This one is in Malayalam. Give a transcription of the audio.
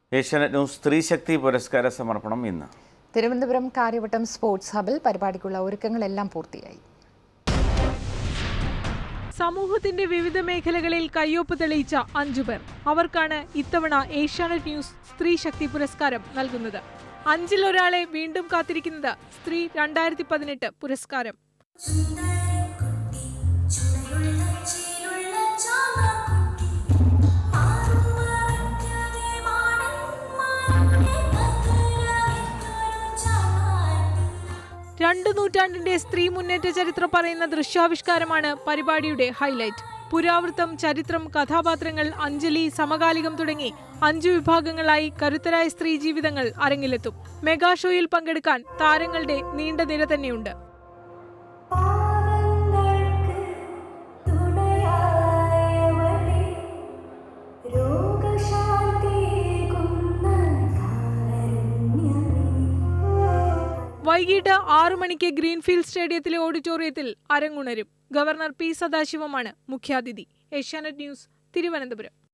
ഏഷ്യാനെറ്റ് ന്യൂസ് സ്ത്രീശക്തി പുരസ്കാര സമർപ്പണം ഇന്ന് തിരുവനന്തപുരം കാര്യവട്ടം സ്പോർട്സ് ഹബിൽ പരിപാടിക്കുള്ള ഒരുക്കങ്ങളെല്ലാം പൂർത്തിയായി സമൂഹത്തിന്റെ വിവിധ മേഖലകളിൽ കയ്യൊപ്പ് തെളിയിച്ച അഞ്ചുപേർ അവർക്കാണ് ഇത്തവണ ഏഷ്യാനെറ്റ് ന്യൂസ് സ്ത്രീ ശക്തി പുരസ്കാരം നൽകുന്നത് അഞ്ചിലൊരാളെ വീണ്ടും കാത്തിരിക്കുന്നത് സ്ത്രീ രണ്ടായിരത്തി പതിനെട്ട് പുരസ്കാരം ചുണ്ടരക്കുട്ടി ചുടയുള്ള ചേലുള്ള ചാമക്കുട്ടി ആരും മറക്കവേ മാടന്മാരുടെ മകരവിത്തൊരു ചാമാട്ടി രണ്ടു നൂറ്റാണ്ടിന്റെ സ്ത്രീ മുന്നേറ്റ ചരിത്രം പറയുന്ന ദൃശ്യാവിഷ്കാരമാണ് പരിപാടിയുടെ ഹൈലൈറ്റ് പുരാവൃത്തം ചരിത്രം കഥാപാത്രങ്ങൾ അഞ്ജലി സമകാലികം തുടങ്ങി അഞ്ചു വിഭാഗങ്ങളായി കരുത്തരായ സ്ത്രീ ജീവിതങ്ങൾ അരങ്ങിലെത്തും മെഗാ ഷോയിൽ പങ്കെടുക്കാൻ താരങ്ങളുടെ നീണ്ട നിര തന്നെയുണ്ട് പാവങ്ങൾക്ക് തുണയായവളെ രോഗശാന്തിയേകുന്ന കാരുണ്യമേ വൈകിട്ട് ആറു മണിക്ക് ഗ്രീൻഫീൽഡ് സ്റ്റേഡിയത്തിലെ ഓഡിറ്റോറിയത്തിൽ അരങ്ങുണരും ഗവർണർ പി സദാശിവമാണ് മുഖ്യാതിഥി ഏഷ്യാനെറ്റ് ന്യൂസ് തിരുവനന്തപുരം